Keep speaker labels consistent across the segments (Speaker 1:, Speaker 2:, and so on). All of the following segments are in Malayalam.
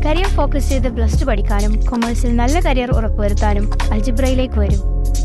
Speaker 1: കരിയർ ഫോക്കസ് ചെയ്ത് പ്ലസ് ടു പഠിക്കാനും കൊമേഴ്സിൽ നല്ല കരിയർ ഉറപ്പുവരുത്താനും അൽജിബ്രയിലേക്ക് വരും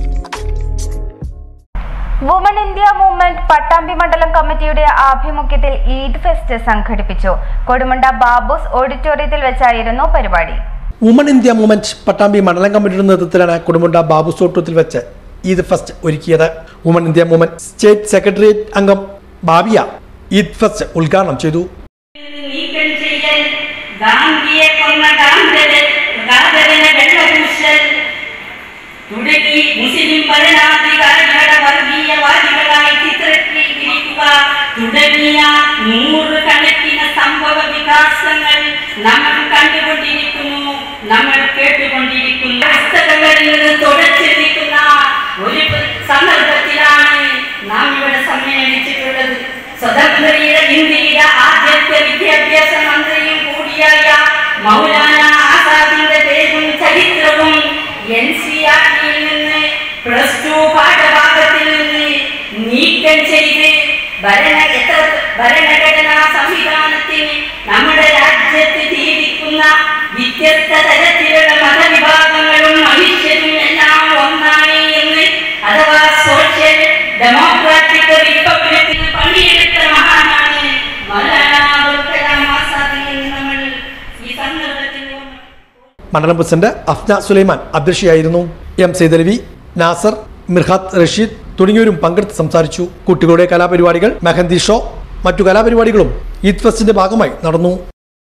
Speaker 2: വുമൺ ഇന്ത്യ മൂവ്മെന്റ് പട്ടാമ്പി മണ്ഡലം കമ്മിറ്റിയുടെ ആഭിമുഖ്യത്തിൽ ഈദ് ഫെസ്റ്റ് സംഘടിപ്പിച്ചു കൊടുമുണ്ട ബാബുസ് ഓഡിറ്റോറിയത്തിൽ വെച്ചായിരുന്നു പരിപാടി
Speaker 3: വുമൺ ഇന്ത്യ മൂവ്മെന്റ് പട്ടാമ്പി മണ്ഡലം കമ്മിറ്റിയുടെ നേതൃത്വത്തിലാണ് കൊടുമുണ്ട ബാബു സോട്ടത്തിൽ വെച്ച് ഈദ് ഫസ്റ്റ് ഒരുക്കിയത് women India movement state secretariat അംഗം ബാബിയ ഈദ് ഫസ്റ്റ് ഉദ്ഘാടനം ചെയ്തു
Speaker 4: നീക്കം ചെയ്യൽ ഗാന്ധിയെ കൊന്ന ഗാന്ധരൻ ഗാന്ധരനെ വെള്ളപൂശൽ തുടങ്ങി മുസ്ലിം ഭരണാധികാരികളെ വർഗീയവാദികളായി ചിത്രീകരിക്കുക തുടങ്ങിയ നൂറുകണക്കിന് സംഭവ വികാസങ്ങൾ നമ്മൾ കണ്ടുകൊണ്ടിരിക്കുന്നു നമ്മൾ കേട്ടുകൊണ്ടിരിക്കുന്നു പുസ്തകങ്ങളിൽ നിന്ന് തുടച്ചിരിക്കുന്ന ഒരു സന്ദർഭത്തിലാണ് നാം ഇവിടെ സമ്മേളിച്ചിട്ടുള്ളത് സ്വതന്ത്രീയ ഇന്ത്യയുടെ ആദ്യത്തെ വിദ്യാഭ്യാസ മന്ത്രിയും കൂടിയായ മൗലാന ആസാദിന്റെ പേരും ചരിത്രവും എൻ സി ആർ ടിയിൽ നിന്ന് പ്ലസ് ടു പാഠഭാഗത്തിൽ നിന്ന് നീക്കം ചെയ്ത് ഭരണ എത്ര ഭരണഘടനാ സംവിധാനത്തിന് നമ്മുടെ രാജ്യത്ത് ജീവിക്കുന്ന വ്യത്യസ്ത തരത്തിലുള്ള മതവിഭാഗങ്ങളും മനുഷ്യരും എല്ലാം ഒന്നാണ് എന്ന് അഥവാ സോഷ്യൽ ഡെമോക്രാറ്റിക് റിപ്പബ്ലിക്കിന് പണിയെടുത്ത മഹാനാണ് മൗലാന അബുൽ കലാം ആസാദ് എന്ന് നമ്മൾ ഈ സന്ദർഭത്തിൽ ഓർമ്മ
Speaker 3: മണ്ഡലം പ്രസിഡന്റ് അഫ്ന സുലൈമാൻ അധ്യക്ഷയായിരുന്നു എം സൈദലവി നാസർ മിർഹാത്ത് റഷീദ് തുടങ്ങിയവരും പങ്കെടുത്ത് സംസാരിച്ചു കുട്ടികളുടെ കലാപരിപാടികൾ മെഹന്തി ഷോ മറ്റു കലാപരിപാടികളും ഈദ് ഫെസ്റ്റിന്റെ ഭാഗമായി നടന്നു